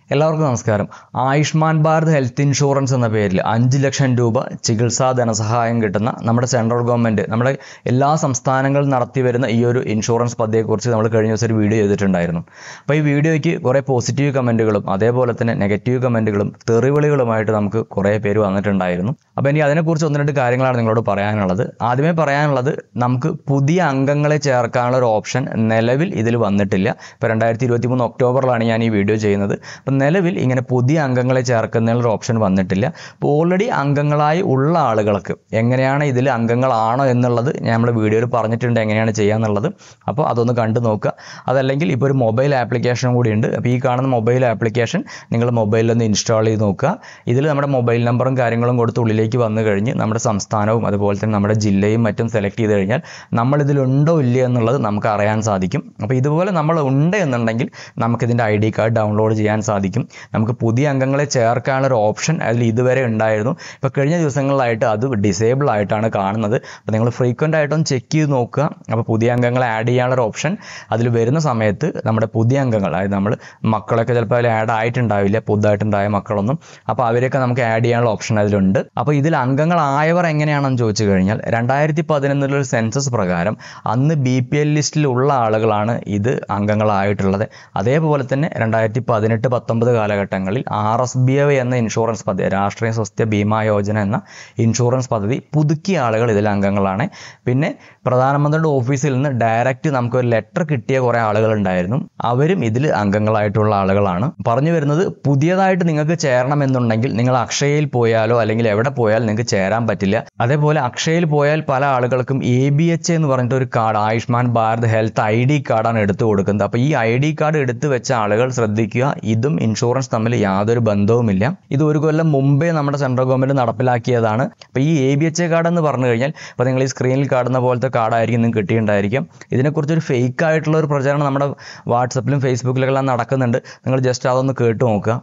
എല്ലാവർക്കും നമസ്കാരം Ayushman Bharat health insurance എന്ന പേരിൽ അഞ്ച് ലക്ഷം രൂപ ചികിത്സാ ധനസഹായം കിട്ടുന്ന നമ്മുടെ സെൻട്രൽ ഗവൺമെൻറ് നമ്മുടെ എല്ലാ സംസ്ഥാനങ്ങളും നടത്തി വരുന്ന ഈ ഒരു ഇൻഷുറൻസ് പദ്ധതിയെക്കുറിച്ച് നമ്മൾ കഴിഞ്ഞ ദിവസം ഒരു വീഡിയോ ചെയ്തിട്ടുണ്ടായിരുന്നു അപ്പോൾ ഈ വീഡിയോയ്ക്ക് കുറേ പോസിറ്റീവ് കമൻറ്റുകളും അതേപോലെ തന്നെ നെഗറ്റീവ് കമൻറ്റുകളും തെറിവിളികളുമായിട്ട് നമുക്ക് കുറേ പേര് വന്നിട്ടുണ്ടായിരുന്നു അപ്പോൾ ഇനി അതിനെക്കുറിച്ച് ഒന്ന് രണ്ട് കാര്യങ്ങളാണ് നിങ്ങളോട് പറയാനുള്ളത് ആദ്യമേ പറയാനുള്ളത് നമുക്ക് പുതിയ അംഗങ്ങളെ ചേർക്കാനുള്ള ഒരു ഓപ്ഷൻ നിലവിൽ ഇതിൽ വന്നിട്ടില്ല ഇപ്പോൾ രണ്ടായിരത്തി ഇരുപത്തി മൂന്ന് ഒക്ടോബറിലാണ് ഞാൻ ഈ വീഡിയോ ചെയ്യുന്നത് അപ്പം നിലവിൽ ഇങ്ങനെ പുതിയ അംഗങ്ങളെ ചേർക്കുന്നതിനുള്ള ഓപ്ഷൻ വന്നിട്ടില്ല അപ്പോൾ ഓൾറെഡി അംഗങ്ങളായി ഉള്ള ആളുകൾക്ക് എങ്ങനെയാണ് ഇതിൽ അംഗങ്ങളാണോ എന്നുള്ളത് ഞാൻ നമ്മുടെ വീഡിയോയിൽ പറഞ്ഞിട്ടുണ്ട് എങ്ങനെയാണ് ചെയ്യാന്നുള്ളത് അപ്പോൾ അതൊന്ന് കണ്ടു നോക്കുക അതല്ലെങ്കിൽ ഇപ്പോൾ ഒരു മൊബൈൽ ആപ്ലിക്കേഷൻ കൂടി ഉണ്ട് അപ്പോൾ ഈ കാണുന്ന മൊബൈൽ ആപ്ലിക്കേഷൻ നിങ്ങൾ മൊബൈലിൽ ഒന്ന് ഇൻസ്റ്റാൾ ചെയ്ത് നോക്കുക ഇതിൽ നമ്മുടെ മൊബൈൽ നമ്പറും കാര്യങ്ങളും കൊടുത്ത് ഉള്ളിലേക്ക് വന്നു കഴിഞ്ഞ് നമ്മുടെ സംസ്ഥാനവും അതുപോലെ തന്നെ നമ്മുടെ ജില്ലയും മറ്റും സെലക്ട് ചെയ്ത് കഴിഞ്ഞാൽ നമ്മൾ ഇതിലുണ്ടോ ഇല്ല എന്നുള്ളത് നമുക്ക് അറിയാൻ സാധിക്കും അപ്പോൾ ഇതുപോലെ നമ്മൾ ഉണ്ട് എന്നുണ്ടെങ്കിൽ നമുക്കിതിൻ്റെ ഐ ഡി കാർഡ് ഡൗൺലോഡ് ചെയ്യാൻ സാധിക്കും നമുക്ക് പുതിയ അംഗങ്ങളെ ചേർക്കാനുള്ള ഒരു ഓപ്ഷൻ അതിൽ ഇതുവരെ ഉണ്ടായിരുന്നു ഇപ്പോൾ കഴിഞ്ഞ ദിവസങ്ങളിലായിട്ട് അത് ഡിസേബിൾ ആയിട്ടാണ് കാണുന്നത് അപ്പോൾ നിങ്ങൾ ഫ്രീക്വൻ്റ് ആയിട്ടൊന്ന് ചെക്ക് ചെയ്ത് നോക്കുക അപ്പോൾ പുതിയ അംഗങ്ങളെ ആഡ് ചെയ്യാനുള്ള ഒരു ഓപ്ഷൻ അതിൽ വരുന്ന സമയത്ത് നമ്മുടെ പുതിയ അംഗങ്ങൾ അതായത് നമ്മൾ മക്കളൊക്കെ ചിലപ്പോൾ അതിൽ ആഡ് ആയിട്ടുണ്ടാവില്ല പുതുതായിട്ടുണ്ടായ മക്കളൊന്നും അപ്പോൾ അവരെയൊക്കെ നമുക്ക് ആഡ് ചെയ്യാനുള്ള ഓപ്ഷൻ അതിലുണ്ട് അപ്പോൾ ഇതിൽ അംഗങ്ങളായവർ എങ്ങനെയാണെന്ന് ചോദിച്ചു കഴിഞ്ഞാൽ രണ്ടായിരത്തി പതിനൊന്നിലൊരു സെൻസസ് പ്രകാരം അന്ന് ബി പി എൽ ലിസ്റ്റിലുള്ള ആളുകളാണ് ഇത് അംഗങ്ങളായിട്ടുള്ളത് അതേപോലെ തന്നെ രണ്ടായിരത്തി പതിനെട്ട് പത്തൊമ്പത് കാലഘട്ടങ്ങളിൽ ആർ എസ് ബി ഐ എന്ന ഇൻഷുറൻസ് പദ്ധതി രാഷ്ട്രീയ സ്വാസ്ഥ്യ ബീമാ യോജന എന്ന ഇൻഷുറൻസ് പദ്ധതി പുതുക്കിയ ആളുകൾ ഇതിൽ അംഗങ്ങളാണ് പിന്നെ പ്രധാനമന്ത്രിയുടെ ഓഫീസിൽ നിന്ന് ഡയറക്റ്റ് നമുക്ക് ഒരു ലെറ്റർ കിട്ടിയ കുറേ ആളുകളുണ്ടായിരുന്നു അവരും ഇതിൽ അംഗങ്ങളായിട്ടുള്ള ആളുകളാണ് പറഞ്ഞു വരുന്നത് പുതിയതായിട്ട് നിങ്ങൾക്ക് ചേരണമെന്നുണ്ടെങ്കിൽ നിങ്ങൾ അക്ഷയയിൽ പോയാലോ അല്ലെങ്കിൽ എവിടെ പോയാൽ നിങ്ങൾക്ക് ചേരാൻ പറ്റില്ല അതേപോലെ അക്ഷയയിൽ പോയാൽ പല ആളുകൾക്കും എ ബി എച്ച് എന്ന് പറഞ്ഞിട്ട് ഒരു card Ayushman Bharat health I D കാർഡാണ് എടുത്തു കൊടുക്കുന്നത് അപ്പോൾ ഈ ഐ ഡി കാർഡ് എടുത്തു വെച്ച ആളുകൾ ശ്രദ്ധിക്കുക ഇതും ഇൻഷുറൻസ് തമ്മിൽ യാതൊരു ബന്ധവുമില്ല ഇത് ഒരു കൊല്ലം മുമ്പേ നമ്മുടെ സെൻട്രൽ ഗവൺമെൻറ് നടപ്പിലാക്കിയതാണ് അപ്പോൾ ഈ A B H A card എന്ന് പറഞ്ഞു കഴിഞ്ഞാൽ ഇപ്പോൾ നിങ്ങൾ ഈ സ്ക്രീനിൽ കാണുന്ന പോലത്തെ കാർഡായിരിക്കും നിങ്ങൾക്ക് കിട്ടിയിട്ടുണ്ടായിരിക്കും ഇതിനെക്കുറിച്ച് ഒരു ഫേക്ക് ആയിട്ടുള്ള ഒരു പ്രചരണം നമ്മുടെ വാട്സപ്പിലും ഫേസ്ബുക്കിലെല്ലാം നടക്കുന്നുണ്ട് നിങ്ങൾ ജസ്റ്റ് അതൊന്ന് കേട്ട് നോക്കുക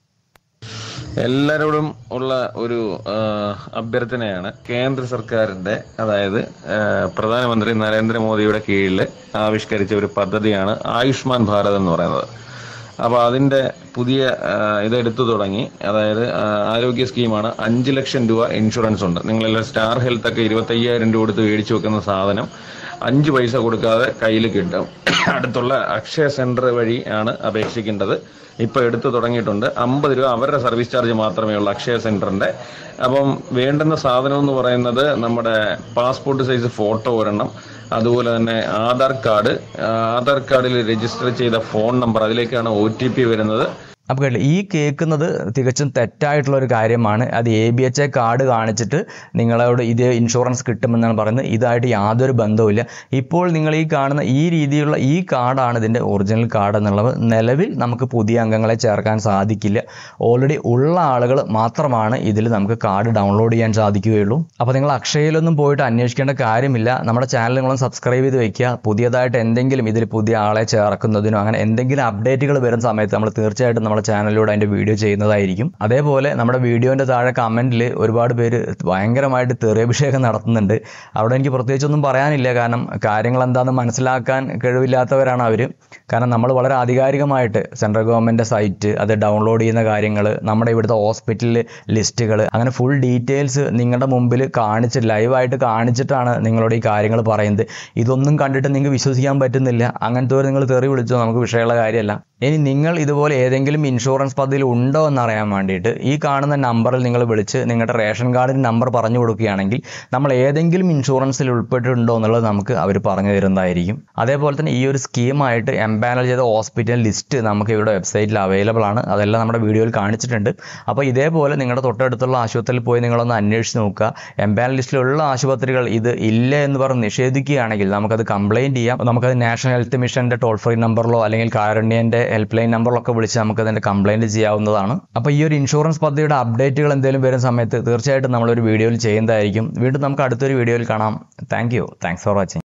എല്ലാരോടും ഉള്ള ഒരു ആ, അഭ്യർത്ഥനയാണ് കേന്ദ്ര സർക്കാരിന്റെ അതായത് ആ, പ്രധാനമന്ത്രി നരേന്ദ്രമോദിയുടെ കീഴിൽ ആവിഷ്കരിച്ച ഒരു പദ്ധതിയാണ് ആയുഷ്മാൻ ഭാരത് എന്ന് പറയുന്നത് അപ്പോൾ അതിന്റെ പുതിയ ആ, ഇതെടുത്തു തുടങ്ങി അതായത് ആ, ആരോഗ്യ സ്കീമാണ് അഞ്ച് ലക്ഷം രൂപ ഇൻഷുറൻസ് ഉണ്ട് നിങ്ങളെല്ലാം സ്റ്റാർ ഹെൽത്ത് ഒക്കെ ഇരുപത്തയ്യായിരം രൂപ കൊടുത്ത് മേടിച്ചു വെക്കുന്ന സാധനം അഞ്ച് പൈസ കൊടുക്കാതെ കയ്യിൽ കിട്ടും അടുത്തുള്ള അക്ഷയ സെന്റർ വഴി ആണ് അപേക്ഷിക്കേണ്ടത് ഇപ്പൊ എടുത്തു തുടങ്ങിയിട്ടുണ്ട് അമ്പത് രൂപ അവരുടെ സർവീസ് ചാർജ് മാത്രമേ ഉള്ളൂ അക്ഷയ സെന്ററിന്റെ അപ്പം വേണ്ടുന്ന സാധനം എന്ന് പറയുന്നത് നമ്മുടെ പാസ്പോർട്ട് സൈസ് ഫോട്ടോ ഒരെണ്ണം അതുപോലെ തന്നെ ആധാർ കാർഡ് ആധാർ കാർഡിൽ രജിസ്റ്റർ ചെയ്ത ഫോൺ നമ്പർ അതിലേക്കാണ് ഒ വരുന്നത് അപ്പോൾ കേട്ടില്ല ഈ കേൾക്കുന്നത് തികച്ചും തെറ്റായിട്ടുള്ള ഒരു കാര്യമാണ് അത് A B H A card കാണിച്ചിട്ട് നിങ്ങളോട് ഇത് ഇൻഷുറൻസ് കിട്ടുമെന്നാണ് പറയുന്നത് ഇതായിട്ട് യാതൊരു ബന്ധവുമില്ല ഇപ്പോൾ നിങ്ങൾ ഈ കാണുന്ന ഈ രീതിയിലുള്ള ഈ കാർഡാണ് ഇതിൻ്റെ ഒറിജിനൽ കാർഡ് എന്നുള്ളത് നിലവിൽ നമുക്ക് പുതിയ അംഗങ്ങളെ ചേർക്കാൻ സാധിക്കില്ല ഓൾറെഡി ഉള്ള ആളുകൾ മാത്രമാണ് ഇതിൽ നമുക്ക് കാർഡ് ഡൗൺലോഡ് ചെയ്യാൻ സാധിക്കുകയുള്ളൂ അപ്പോൾ നിങ്ങൾ അക്ഷയയിലൊന്നും പോയിട്ട് അന്വേഷിക്കേണ്ട കാര്യമില്ല നമ്മുടെ ചാനൽ നിങ്ങളൊന്ന് സബ്സ്ക്രൈബ് ചെയ്ത് വെക്കുക പുതിയതായിട്ട് എന്തെങ്കിലും ഇതിൽ പുതിയ ആളെ ചേർക്കുന്നതിനോ അങ്ങനെ എന്തെങ്കിലും അപ്ഡേറ്റുകൾ വരുന്ന സമയത്ത് നമ്മൾ തീർച്ചയായിട്ടും നമ്മുടെ ചാനലിലൂടെ അതിൻ്റെ വീഡിയോ ചെയ്യുന്നതായിരിക്കും അതേപോലെ നമ്മുടെ വീഡിയോൻ്റെ താഴെ കമൻറ്റിൽ ഒരുപാട് പേര് ഭയങ്കരമായിട്ട് തെറിയഭിഷേകം നടത്തുന്നുണ്ട് അവിടെ എനിക്ക് പ്രത്യേകിച്ചൊന്നും പറയാനില്ല കാരണം കാര്യങ്ങൾ എന്താണെന്ന് മനസ്സിലാക്കാൻ കഴിവില്ലാത്തവരാണ് അവർ കാരണം നമ്മൾ വളരെ ആധികാരികമായിട്ട് സെൻട്രൽ ഗവൺമെൻറ് സൈറ്റ് അത് ഡൗൺലോഡ് ചെയ്യുന്ന കാര്യങ്ങൾ നമ്മുടെ ഇവിടുത്തെ ഹോസ്പിറ്റൽ ലിസ്റ്റുകൾ അങ്ങനെ ഫുൾ ഡീറ്റെയിൽസ് നിങ്ങളുടെ മുമ്പിൽ കാണിച്ച് ലൈവായിട്ട് കാണിച്ചിട്ടാണ് നിങ്ങളോട് ഈ കാര്യങ്ങൾ പറയുന്നത് ഇതൊന്നും കണ്ടിട്ട് നിങ്ങൾക്ക് വിശ്വസിക്കാൻ പറ്റുന്നില്ല അങ്ങനത്തെ ഒരു നിങ്ങൾ തെറി വിളിച്ചോ നമുക്ക് വിഷയമുള്ള കാര്യമല്ല ഇനി നിങ്ങൾ ഇതുപോലെ ഏതെങ്കിലും ഇൻഷുറൻസ് പദ്ധതിയിൽ ഉണ്ടോ എന്നറിയാൻ വേണ്ടിയിട്ട് ഈ കാണുന്ന നമ്പറിൽ നിങ്ങൾ വിളിച്ച് നിങ്ങളുടെ റേഷൻ കാർഡിൻ്റെ നമ്പർ പറഞ്ഞു കൊടുക്കുകയാണെങ്കിൽ നമ്മൾ ഏതെങ്കിലും ഇൻഷുറൻസിൽ ഉൾപ്പെട്ടിട്ടുണ്ടോ എന്നുള്ളത് നമുക്ക് അവർ പറഞ്ഞു തരുന്നതായിരിക്കും അതേപോലെ തന്നെ ഈ ഒരു സ്കീമായിട്ട് എംപാനൽ ചെയ്ത ഹോസ്പിറ്റൽ ലിസ്റ്റ് നമുക്ക് ഇവിടെ വെബ്സൈറ്റിൽ അവൈലബിൾ ആണ് അതെല്ലാം നമ്മുടെ വീഡിയോയിൽ കാണിച്ചിട്ടുണ്ട് അപ്പോൾ ഇതേപോലെ നിങ്ങളുടെ തൊട്ടടുത്തുള്ള ആശുപത്രിയിൽ പോയി നിങ്ങളൊന്ന് അന്വേഷിച്ച് നോക്കുക എംപാനൽ ലിസ്റ്റിലുള്ള ആശുപത്രികൾ ഇത് ഇല്ല എന്ന് പറഞ്ഞ് നിഷേധിക്കുകയാണെങ്കിൽ നമുക്കത് കംപ്ലയിൻറ്റ് ചെയ്യാം നമുക്കത് നാഷണൽ ഹെൽത്ത് മിഷൻ്റെ ടോൾ ഫ്രീ നമ്പറിലോ അല്ലെങ്കിൽ കാരുണ്യൻ്റെ ഹെൽപ്പ് ലൈൻ നമ്പറിലൊക്കെ വിളിച്ച് നമുക്ക് അതിൻ്റെ കംപ്ലയിൻറ്റ് ചെയ്യാവുന്നതാണ് അപ്പോൾ ഈ ഒരു ഇൻഷുറൻസ് പദ്ധതിയുടെ അപ്ഡേറ്റുകൾ എന്തെങ്കിലും വരുന്ന സമയത്ത് തീർച്ചയായിട്ടും നമ്മളൊരു വീഡിയോയിൽ ചെയ്യുന്നതായിരിക്കും വീണ്ടും നമുക്ക് അടുത്തൊരു വീഡിയോയിൽ കാണാം thank you thanks for watching